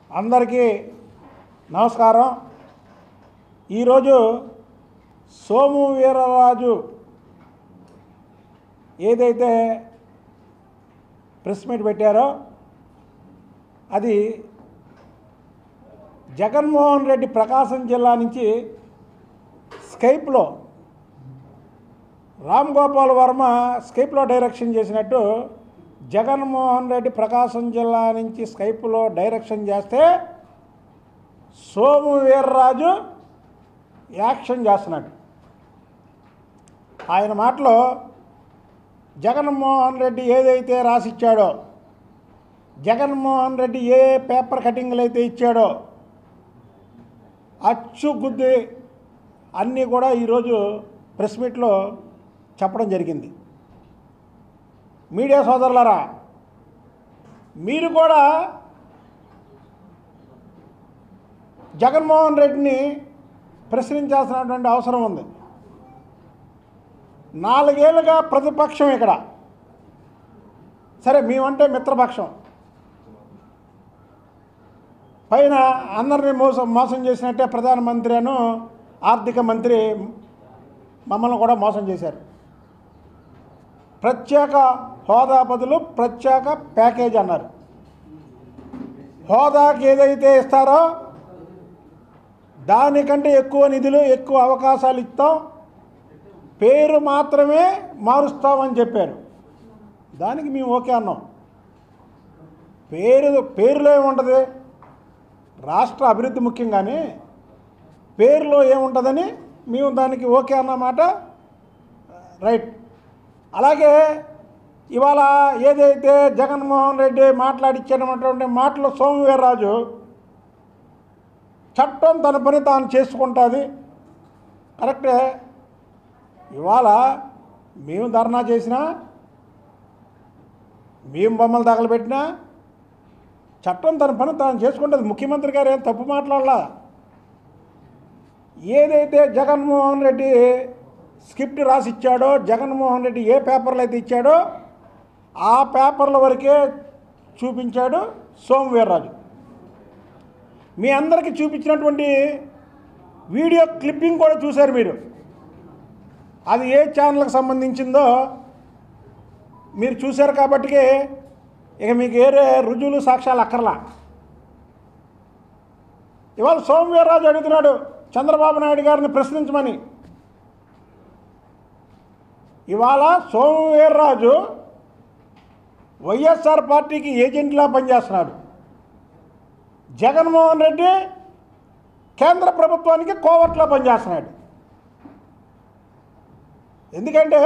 అందరికీ నమస్కారం ఈరోజు సోము వీరరాజు ఏదైతే ప్రెస్ మీట్ పెట్టారో అది జగన్మోహన్ రెడ్డి ప్రకాశం జిల్లా నుంచి స్కైప్లో రామ్ గోపాల్ వర్మ స్కైప్లో డైరెక్షన్ చేసినట్టు జగన్మోహన్ రెడ్డి ప్రకాశం జిల్లా నుంచి స్కైప్లో డైరెక్షన్ చేస్తే సోము వీర్రాజు యాక్షన్ చేస్తున్నాడు ఆయన మాటలో జగన్మోహన్ రెడ్డి ఏదైతే రాసిచ్చాడో జగన్మోహన్ రెడ్డి ఏ పేపర్ కటింగ్లు అయితే ఇచ్చాడో అచ్చు గుద్ది అన్నీ కూడా ఈరోజు ప్రెస్ మీట్లో చెప్పడం జరిగింది మీడియా సోదరులారా మీరు కూడా జగన్మోహన్ రెడ్డిని ప్రశ్నించాల్సినటువంటి అవసరం ఉంది నాలుగేళ్లుగా ప్రతిపక్షం ఇక్కడ సరే మేమంటే మిత్రపక్షం పైన అందరినీ మోసం మోసం చేసినట్టే ప్రధానమంత్రి అను ఆర్థిక మంత్రి మమ్మల్ని కూడా మోసం చేశారు ప్రత్యేక హోదా బదులు ప్రత్యేక ప్యాకేజ్ అన్నారు హోదాకి ఏదైతే ఇస్తారో దానికంటే ఎక్కువ నిధులు ఎక్కువ అవకాశాలు ఇస్తాం పేరు మాత్రమే మారుస్తామని చెప్పారు దానికి మేము ఓకే అన్నాం పేరు పేరులో ఏముంటుంది రాష్ట్ర అభివృద్ధి ముఖ్యం కానీ పేరులో ఏముంటుందని మేము దానికి ఓకే అన్నమాట రైట్ అలాగే ఇవాళ ఏదైతే జగన్మోహన్ రెడ్డి మాట్లాడిచ్చినటువంటి మాటలు సోమవీర్రాజు చట్టం తన పని తాను చేసుకుంటుంది కరెక్టే ఇవాళ మేము ధర్నా చేసినా మేము బొమ్మలు తగలబెట్టినా చట్టం తన పని తాను చేసుకుంటుంది ముఖ్యమంత్రి గారు ఏం తప్పు మాట్లాడలా ఏదైతే జగన్మోహన్ రెడ్డి స్క్రిప్ట్ రాసి ఇచ్చాడో జగన్మోహన్ రెడ్డి ఏ పేపర్లు అయితే ఇచ్చాడో ఆ పేపర్ల వరకే చూపించాడు సోమవీర్రాజు మీ అందరికీ చూపించినటువంటి వీడియో క్లిప్పింగ్ కూడా చూశారు మీరు అది ఏ ఛానల్కి సంబంధించిందో మీరు చూశారు కాబట్టికే ఇక మీకు వేరే రుజువులు సాక్ష్యాలు అక్కర్లా ఇవాళ సోమవీర్రాజు అడుగుతున్నాడు చంద్రబాబు నాయుడు గారిని ప్రశ్నించమని ఇవాళ సోమవీర్రాజు వైఎస్ఆర్ పార్టీకి ఏజెంట్లా పనిచేస్తున్నాడు జగన్మోహన్ రెడ్డి కేంద్ర ప్రభుత్వానికి కోవట్లా పనిచేస్తున్నాడు ఎందుకంటే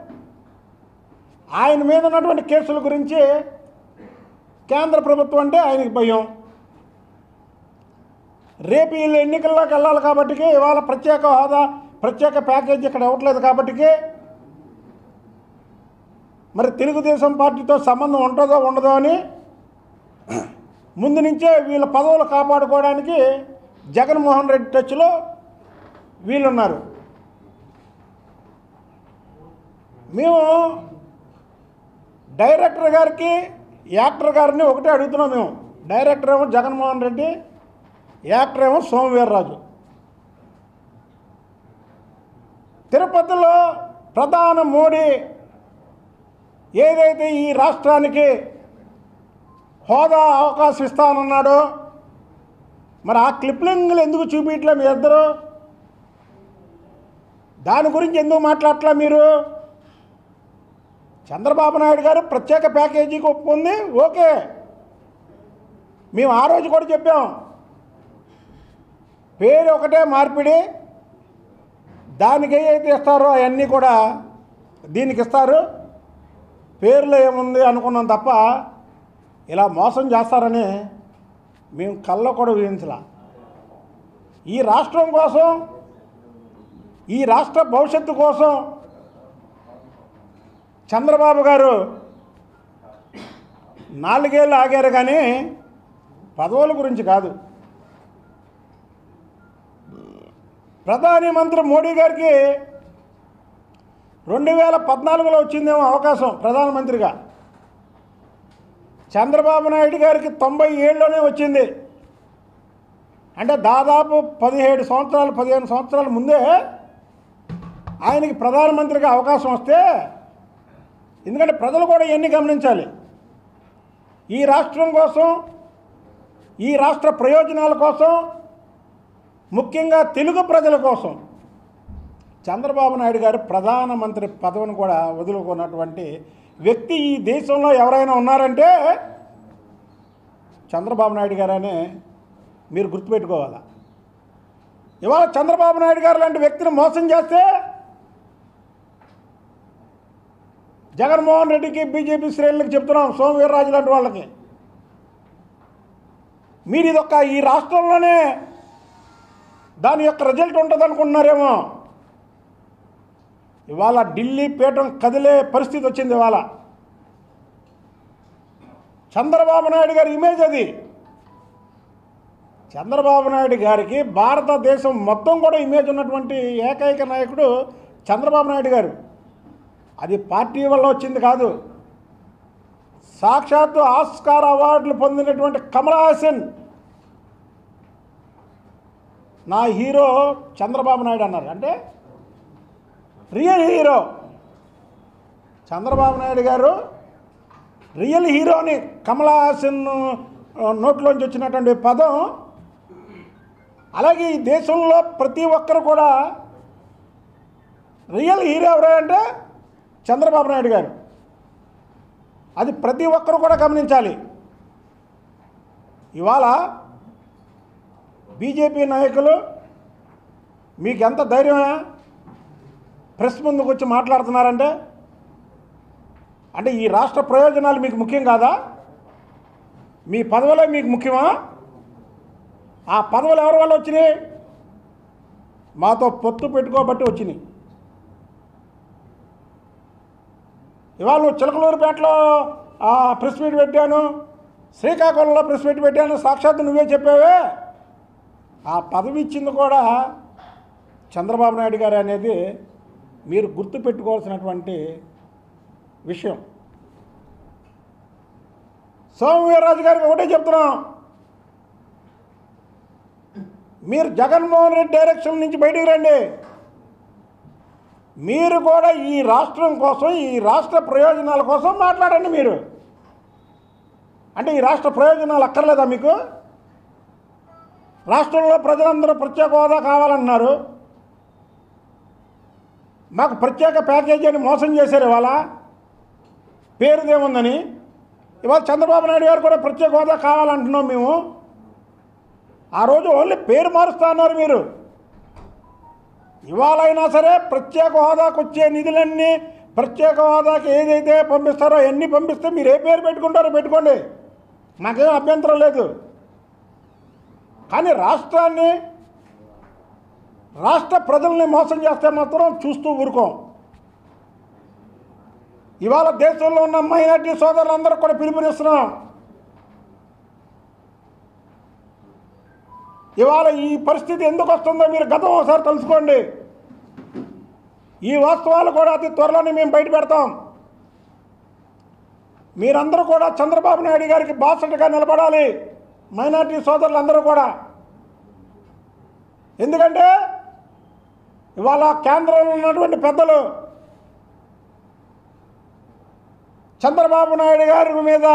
ఆయన మీద ఉన్నటువంటి కేసుల గురించి కేంద్ర ప్రభుత్వం అంటే ఆయనకి భయం రేపు వీళ్ళు ఎన్నికల్లోకి వెళ్ళాలి కాబట్టి ఇవాళ ప్రత్యేక హోదా ప్రత్యేక ప్యాకేజ్ ఇక్కడ ఇవ్వట్లేదు కాబట్టి మరి తెలుగుదేశం పార్టీతో సంబంధం ఉంటుందో ఉండదో అని ముందు నుంచే వీళ్ళ పదవులు కాపాడుకోవడానికి జగన్మోహన్ రెడ్డి టచ్లో వీళ్ళున్నారు మేము డైరెక్టర్ గారికి యాక్టర్ గారిని ఒకటే అడుగుతున్నాం మేము డైరెక్టర్ ఏమో జగన్మోహన్ రెడ్డి యాక్టర్ ఏమో సోమవీర్రాజు తిరుపతిలో ప్రధాన మోడీ ఏదైతే ఈ రాష్ట్రానికి హోదా అవకాశం ఇస్తానన్నాడో మరి ఆ క్లిప్లింగ్లు ఎందుకు చూపించలే మీ ఇద్దరు దాని గురించి ఎందుకు మాట్లాడట్లా మీరు చంద్రబాబు నాయుడు గారు ప్రత్యేక ప్యాకేజీకి ఒప్పుకుంది ఓకే మేము ఆ రోజు కూడా చెప్పాం పేరు ఒకటే మార్పిడి దానికి ఏదైతే ఇస్తారో అవన్నీ కూడా దీనికి ఇస్తారు పేర్లో ఏముంది అనుకున్నాం తప్ప ఇలా మోసం చేస్తారని మేము కళ్ళ కూడా ఊహించలా ఈ రాష్ట్రం కోసం ఈ రాష్ట్ర భవిష్యత్తు కోసం చంద్రబాబు గారు నాలుగేళ్ళు ఆగారు కానీ పదవుల గురించి కాదు ప్రధాని మంత్రి మోడీ గారికి రెండు వేల పద్నాలుగులో వచ్చిందేమో అవకాశం ప్రధానమంత్రిగా చంద్రబాబు నాయుడు గారికి తొంభై ఏళ్ళలోనే వచ్చింది అంటే దాదాపు పదిహేడు సంవత్సరాలు పదిహేను సంవత్సరాల ముందే ఆయనకి ప్రధానమంత్రిగా అవకాశం వస్తే ఎందుకంటే ప్రజలు కూడా ఇవన్నీ గమనించాలి ఈ రాష్ట్రం కోసం ఈ రాష్ట్ర ప్రయోజనాల కోసం ముఖ్యంగా తెలుగు ప్రజల కోసం చంద్రబాబు నాయుడు గారు ప్రధానమంత్రి పదవిని కూడా వదులుకున్నటువంటి వ్యక్తి ఈ దేశంలో ఎవరైనా ఉన్నారంటే చంద్రబాబు నాయుడు గారనే మీరు గుర్తుపెట్టుకోవాలా ఇవాళ చంద్రబాబు నాయుడు గారు లాంటి వ్యక్తిని మోసం చేస్తే జగన్మోహన్ రెడ్డికి బీజేపీ శ్రేణులకు చెప్తున్నాం సోమవీర్రాజు లాంటి వాళ్ళకి మీరు ఇదొక ఈ రాష్ట్రంలోనే దాని యొక్క రిజల్ట్ ఉంటుంది అనుకుంటున్నారేమో ఇవాళ ఢిల్లీ పీఠం కదిలే పరిస్థితి వచ్చింది ఇవాళ చంద్రబాబు నాయుడు గారి ఇమేజ్ అది చంద్రబాబు నాయుడు గారికి భారతదేశం మొత్తం కూడా ఇమేజ్ ఉన్నటువంటి ఏకైక నాయకుడు చంద్రబాబు నాయుడు గారు అది పార్టీ వల్ల వచ్చింది కాదు సాక్షాత్తు ఆస్కార్ అవార్డులు పొందినటువంటి కమల్ హాసన్ నా హీరో చంద్రబాబు నాయుడు అన్నారు అంటే రియల్ హీరో చంద్రబాబు నాయుడు గారు రియల్ హీరోని కమల్ హాసన్ ఆ, నోట్లోంచి వచ్చినటువంటి పదం అలాగే ఈ దేశంలో ప్రతి ఒక్కరు కూడా రియల్ హీరో ఎవరంటే చంద్రబాబు నాయుడు గారు అది ప్రతి ఒక్కరు కూడా గమనించాలి ఇవాళ బీజేపీ నాయకులు మీకు ఎంత ధైర్యమే ప్రెస్ ముందుకు వచ్చి మాట్లాడుతున్నారంటే అంటే ఈ రాష్ట్ర ప్రయోజనాలు మీకు ముఖ్యం కాదా మీ పదవులే మీకు ముఖ్యమా ఆ పదవులు ఎవరి వల్ల వచ్చినాయి మాతో పొత్తు పెట్టుకోబట్టి వచ్చినాయి ఇవాళ నువ్వు చిలకలూరుపేటలో ఆ, ప్రెస్ మీట్ పెట్టాను శ్రీకాకుళంలో ప్రెస్ మీట్ పెట్టాను సాక్షాత్తు నువ్వే చెప్పావే ఆ పదవి ఇచ్చింది కూడా చంద్రబాబు నాయుడు గారు అనేది మీరు గుర్తుపెట్టుకోవాల్సినటువంటి విషయం సోమవీర్రాజు గారికి ఒకటే చెప్తున్నాం మీరు జగన్మోహన్ రెడ్డి డైరెక్షన్ నుంచి బయటికి రండి మీరు కూడా ఈ రాష్ట్రం కోసం ఈ రాష్ట్ర ప్రయోజనాల కోసం మాట్లాడండి మీరు అంటే ఈ రాష్ట్ర ప్రయోజనాలు అక్కర్లేదా మీకు రాష్ట్రంలో ప్రజలందరూ ప్రత్యేక హోదా కావాలన్నారు మాకు ప్రత్యేక ప్యాకేజీ అని మోసం చేశారు ఇవాళ పేరుదేముందని ఇవాళ చంద్రబాబు నాయుడు గారు కూడా ప్రత్యేక హోదా కావాలంటున్నాం మేము ఆ రోజు ఓన్లీ పేరు మారుస్తా అన్నారు మీరు ఇవాళైనా సరే ప్రత్యేక హోదాకు వచ్చే నిధులన్నీ ప్రత్యేక హోదాకి ఏదైతే పంపిస్తారో అన్నీ పంపిస్తే మీరు ఏ పేరు పెట్టుకుంటారో పెట్టుకోండి నాకేం అభ్యంతరం లేదు కానీ రాష్ట్రాన్ని రాష్ట్ర ప్రజల్ని మోసం చేస్తే మాత్రం చూస్తూ ఊరుకోం ఇవాళ దేశంలో ఉన్న మైనార్టీ సోదరులందరూ కూడా పిలుపునిస్తున్నాం ఇవాళ ఈ పరిస్థితి ఎందుకు వస్తుందో మీరు గతం ఒకసారి తెలుసుకోండి ఈ వాస్తవాలు కూడా అతి త్వరలోనే మేము బయట పెడతాం మీరందరూ కూడా చంద్రబాబు నాయుడు గారికి బాసటగా నిలబడాలి మైనార్టీ సోదరులందరూ కూడా ఎందుకంటే ఇవాళ కేంద్రంలో ఉన్నటువంటి పెద్దలు చంద్రబాబు నాయుడు గారి మీద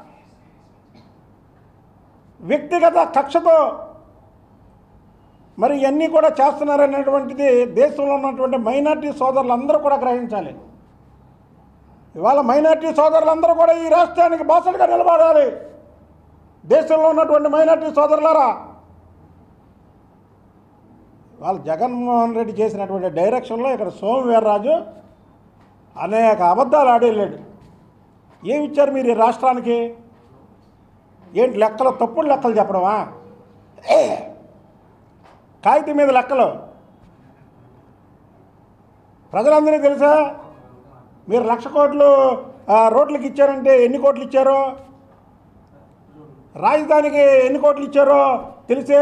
వ్యక్తిగత కక్షతో మరి ఇవన్నీ కూడా చేస్తున్నారనేటువంటిది దేశంలో ఉన్నటువంటి మైనార్టీ సోదరులందరూ కూడా గ్రహించాలి ఇవాళ మైనార్టీ సోదరులందరూ కూడా ఈ రాష్ట్రానికి బాసటగా నిలబడాలి దేశంలో ఉన్నటువంటి మైనార్టీ సోదరులారా వాళ్ళు జగన్మోహన్ రెడ్డి చేసినటువంటి డైరెక్షన్లో ఇక్కడ సోమవీర్రాజు అనేక అబద్ధాలు ఆడేళ్ళాడు ఏమి ఇచ్చారు మీరు ఈ రాష్ట్రానికి ఏంటి లెక్కలు తప్పుడు లెక్కలు చెప్పడమా కాగితం మీద లెక్కలు ప్రజలందరికీ తెలుసా మీరు లక్ష కోట్లు ఆ, రోడ్లకు ఇచ్చారంటే ఎన్ని కోట్లు ఇచ్చారో రాజధానికి ఎన్ని కోట్లు ఇచ్చారో తెలిసే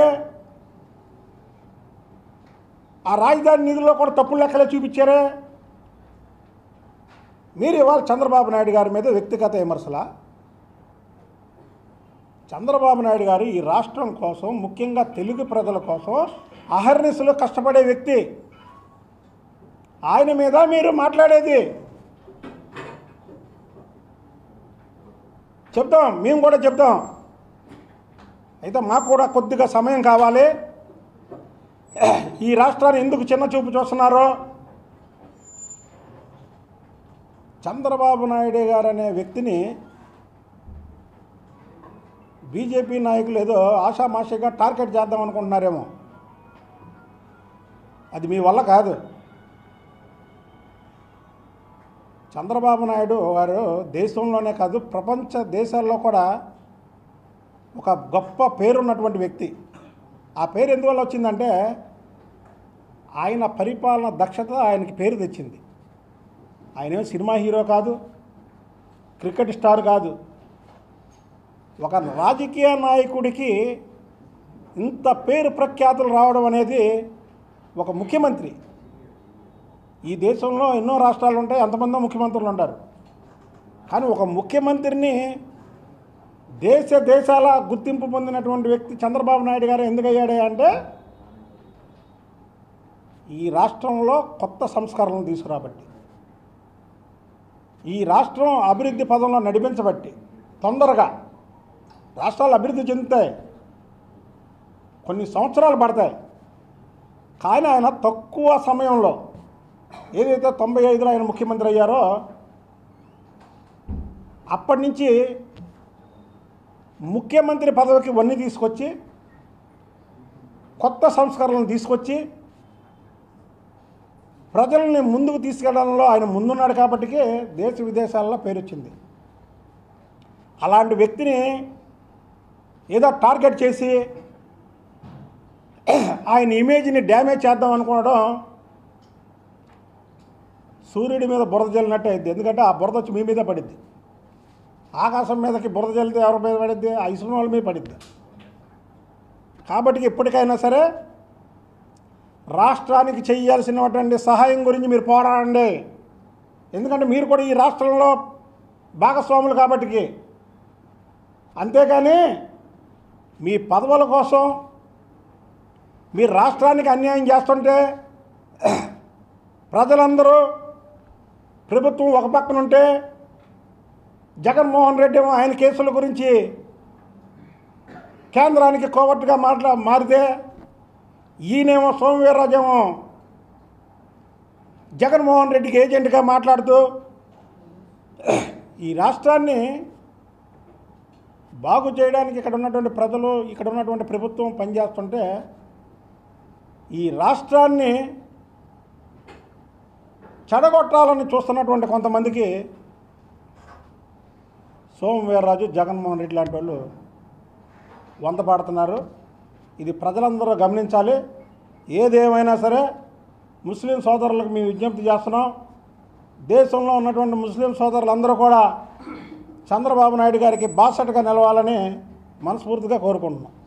ఆ రాజధాని నిధుల్లో కూడా తప్పుడు లెక్కలే చూపించారే మీరు ఇవాళ చంద్రబాబు నాయుడు గారి మీద వ్యక్తిగత విమర్శలా చంద్రబాబు నాయుడు గారు ఈ రాష్ట్రం కోసం ముఖ్యంగా తెలుగు ప్రజల కోసం అహర్నిశలు కష్టపడే వ్యక్తి ఆయన మీద మీరు మాట్లాడేది చెప్తాం మేము కూడా చెప్తాం అయితే మాకు కూడా కొద్దిగా సమయం కావాలి ఈ రాష్ట్రాన్ని ఎందుకు చిన్న చూపు చూస్తున్నారో చంద్రబాబు నాయుడు గారు అనే వ్యక్తిని బీజేపీ నాయకులు ఏదో ఆషామాషిగా టార్గెట్ చేద్దాం అనుకుంటున్నారేమో అది మీ వల్ల కాదు చంద్రబాబు నాయుడు గారు దేశంలోనే కాదు ప్రపంచ దేశాల్లో కూడా ఒక గొప్ప పేరున్నటువంటి వ్యక్తి ఆ పేరు ఎందువల్ల వచ్చిందంటే ఆయన పరిపాలన దక్షత ఆయనకి పేరు తెచ్చింది ఆయన ఏమో సినిమా హీరో కాదు క్రికెట్ స్టార్ కాదు ఒక రాజకీయ నాయకుడికి ఇంత పేరు ప్రఖ్యాతులు రావడం అనేది ఒక ముఖ్యమంత్రి ఈ దేశంలో ఎన్నో రాష్ట్రాలు ఉంటాయి ఎంతమందో ముఖ్యమంత్రులు ఉంటారు కానీ ఒక ముఖ్యమంత్రిని దేశ దేశాల గుర్తింపు పొందినటువంటి వ్యక్తి చంద్రబాబు నాయుడు గారు ఎందుకు అయ్యాడే అంటే ఈ రాష్ట్రంలో కొత్త సంస్కరణలు తీసుకురాబట్టి ఈ రాష్ట్రం అభివృద్ధి పదంలో నడిపించబట్టి తొందరగా రాష్ట్రాలు అభివృద్ధి చెందుతాయి కొన్ని సంవత్సరాలు పడతాయి కానీ ఆయన తక్కువ సమయంలో ఏదైతే తొంభై ఐదులో ఆయన ముఖ్యమంత్రి అయ్యారో అప్పటి నుంచి ముఖ్యమంత్రి పదవికి వన్నీ తీసుకొచ్చి కొత్త సంస్కరణలు తీసుకొచ్చి ప్రజల్ని ముందుకు తీసుకెళ్లడంలో ఆయన ముందున్నాడు కాబట్టికే దేశ విదేశాల్లో పేరు వచ్చింది అలాంటి వ్యక్తిని ఏదో టార్గెట్ చేసి ఆయన ఇమేజ్ని డ్యామేజ్ చేద్దాం అనుకోవడం సూర్యుడి మీద బురద జల్లినట్టే అయింది ఎందుకంటే ఆ బురద వచ్చి మీ మీద పడిద్ది ఆకాశం మీదకి బురద జల్లితే ఎవరి మీద పడిద్ది ఆ ఇసుకున్న వాళ్ళ మీద పడిద్ది కాబట్టి ఇప్పటికైనా సరే రాష్ట్రానికి చేయాల్సినటువంటి సహాయం గురించి మీరు పోరాడండి ఎందుకంటే మీరు కూడా ఈ రాష్ట్రంలో భాగస్వాములు కాబట్టికి అంతేకాని మీ పదవుల కోసం మీ రాష్ట్రానికి అన్యాయం చేస్తుంటే ప్రజలందరూ ప్రభుత్వం ఒక పక్కన ఉంటే జగన్మోహన్ రెడ్డి ఏమో ఆయన కేసుల గురించి కేంద్రానికి కోవట్టుగా మాట్లా మారితే ఈయనేమో సోమవీర్రాజేమో జగన్మోహన్ రెడ్డికి ఏజెంట్గా మాట్లాడుతూ ఈ రాష్ట్రాన్ని బాగు చేయడానికి ఇక్కడ ఉన్నటువంటి ప్రజలు ఇక్కడ ఉన్నటువంటి ప్రభుత్వం పనిచేస్తుంటే ఈ రాష్ట్రాన్ని చెడగొట్టాలని చూస్తున్నటువంటి కొంతమందికి సోమవీర్రాజు జగన్మోహన్ రెడ్డి లాంటి వాళ్ళు వంత పాడుతున్నారు ఇది ప్రజలందరూ గమనించాలి ఏదేమైనా సరే ముస్లిం సోదరులకు మేము విజ్ఞప్తి చేస్తున్నాం దేశంలో ఉన్నటువంటి ముస్లిం సోదరులందరూ కూడా చంద్రబాబు నాయుడు గారికి బాసటగా నిలవాలని మనస్ఫూర్తిగా కోరుకుంటున్నాం